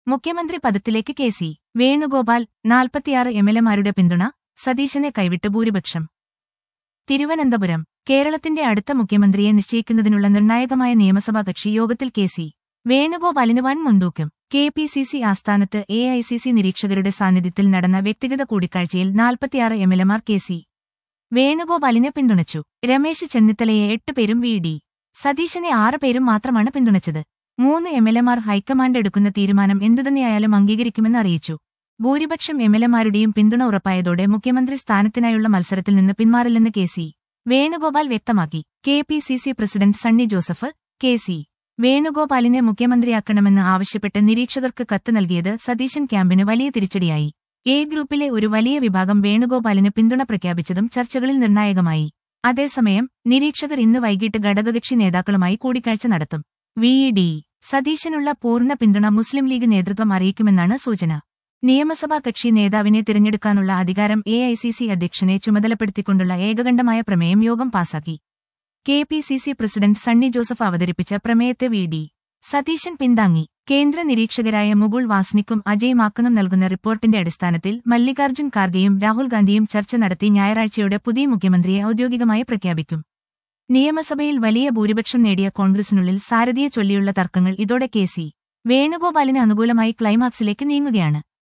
മുഖ്യമന്ത്രി പദത്തിലേക്ക് K C Venugopal നാൽപ്പത്തിയാറ് എംഎൽഎമാരുടെ പിന്തുണ സതീശനെ കൈവിട്ട് ഭൂരിപക്ഷം തിരുവനന്തപുരം കേരളത്തിന്റെ അടുത്ത മുഖ്യമന്ത്രിയെ നിശ്ചയിക്കുന്നതിനുള്ള നിർണായകമായ നിയമസഭാ കക്ഷി യോഗത്തിൽ കെ സി വേണുഗോപാലിന് വൻ മുൻതൂക്കം കെ പി സി സി ആസ്ഥാനത്ത് എ ഐ സി സി നിരീക്ഷകരുടെ സാന്നിധ്യത്തിൽ നടന്ന വ്യക്തിഗത കൂടിക്കാഴ്ചയിൽ നാൽപ്പത്തിയാറ് എംഎൽഎമാർ കെ സി വേണുഗോപാലിനെ പിന്തുണച്ചു രമേശ് ചെന്നിത്തലയെ എട്ട് പേരും വി ഡി സതീശനെ ആറ് പേരും മാത്രമാണ് പിന്തുണച്ചത് മൂന്ന് എംഎൽഎമാർ ഹൈക്കമാൻഡ് എടുക്കുന്ന തീരുമാനം എന്തുതന്നെയായാലും അംഗീകരിക്കുമെന്ന് അറിയിച്ചു ഭൂരിപക്ഷം എംഎൽഎമാരുടെയും പിന്തുണ ഉറപ്പായതോടെ മുഖ്യമന്ത്രി സ്ഥാനത്തിനായുള്ള മത്സരത്തിൽ നിന്ന് പിന്മാറില്ലെന്ന് കെ സി വേണുഗോപാൽ വ്യക്തമാക്കി K P C C president Sunny Joseph K C വേണുഗോപാലിനെ മുഖ്യമന്ത്രിയാക്കണമെന്ന് ആവശ്യപ്പെട്ട് നിരീക്ഷകർക്ക് കത്ത് നൽകിയത് സതീശൻ ക്യാമ്പിന് വലിയ തിരിച്ചടിയായി എ ഗ്രൂപ്പിലെ ഒരു വലിയ വിഭാഗം വേണുഗോപാലിന് പിന്തുണ പ്രഖ്യാപിച്ചതും ചർച്ചകളിൽ നിർണായകമായി അതേസമയം നിരീക്ഷകർ ഇന്ന് വൈകിട്ട് ഘടകകക്ഷി നേതാക്കളുമായി കൂടിക്കാഴ്ച നടത്തും വി ഡി സതീശനുള്ള പൂർണ്ണ പിന്തുണ മുസ്ലിം ലീഗ് നേതൃത്വം അറിയിക്കുമെന്നാണ് സൂചന നിയമസഭാ കക്ഷി നേതാവിനെ തിരഞ്ഞെടുക്കാനുള്ള അധികാരം എ ഐ സി സി അധ്യക്ഷനെ ചുമതലപ്പെടുത്തിക്കൊണ്ടുള്ള ഏകകണ്ഠമായ പ്രമേയം യോഗം പാസാക്കി K P C C president Sunny Joseph അവതരിപ്പിച്ച പ്രമേയത്തെ വി ഡി സതീശൻ പിന്താങ്ങി കേന്ദ്ര നിരീക്ഷകരായ മുകുൾ വാസ്നിക്കും അജയ് മാക്കനും നൽകുന്ന റിപ്പോർട്ടിന്റെ അടിസ്ഥാനത്തിൽ മല്ലികാർജ്ജുൻ ഖാർഗെയും രാഹുൽ ഗാന്ധിയും ചർച്ച നടത്തി ഞായറാഴ്ചയോടെ പുതിയ മുഖ്യമന്ത്രിയെ ഔദ്യോഗികമായി പ്രഖ്യാപിക്കും നിയമസഭയിൽ വലിയ ഭൂരിപക്ഷം നേടിയ കോൺഗ്രസിനുള്ളിൽ സാരഥിയെ ചൊല്ലിയുള്ള തർക്കങ്ങൾ ഇതോടെ കെ സി വേണുഗോപാലിന് അനുകൂലമായി ക്ലൈമാക്സിലേക്ക് നീങ്ങുകയാണ്